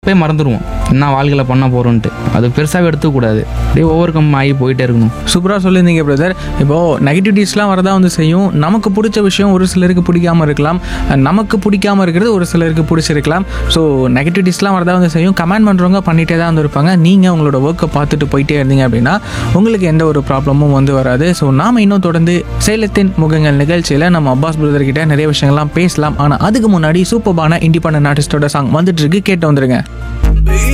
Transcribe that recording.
அப்பயே மறந்துடுவோம் என்ன வாழ்க்கையில் பண்ண போகிறோன்ட்டு அது பெருசாகவே எடுத்துக்கூடாது அப்படியே ஓவர் கம் ஆகி போயிட்டே இருக்கணும் சூப்பராக சொல்லியிருந்தீங்க பிரதர் இப்போது நெகட்டிவிட்டிஸ்லாம் வரதான் வந்து செய்யும் நமக்கு பிடிச்ச விஷயம் ஒரு சிலருக்கு பிடிக்காம இருக்கலாம் அஹ் நமக்கு பிடிக்காம இருக்கிறது ஒரு சிலருக்கு பிடிச்சிருக்கலாம் ஸோ நெகட்டிவிட்டிஸ்லாம் வரதான் வந்து செய்யும் கமெண்ட் பண்ணுறவங்க பண்ணிகிட்டே தான் வந்து இருப்பாங்க நீங்கள் உங்களோட ஒர்க்கை பார்த்துட்டு போயிட்டே இருந்தீங்க அப்படின்னா உங்களுக்கு எந்த ஒரு ப்ராப்ளமும் வந்து வராது ஸோ நாம் இன்னும் தொடர்ந்து சேலத்தின் முகங்கள் நிகழ்ச்சியில் நம்ம அப்பாஸ் பிரதர் கிட்ட நிறைய விஷயங்கள்லாம் பேசலாம் ஆனால் அதுக்கு முன்னாடி சூப்பர்பான இண்டிபெண்டன்ட் ஆர்டிஸ்டோட சாங் வந்துட்டு இருக்கு கேட்டு வந்துருங்க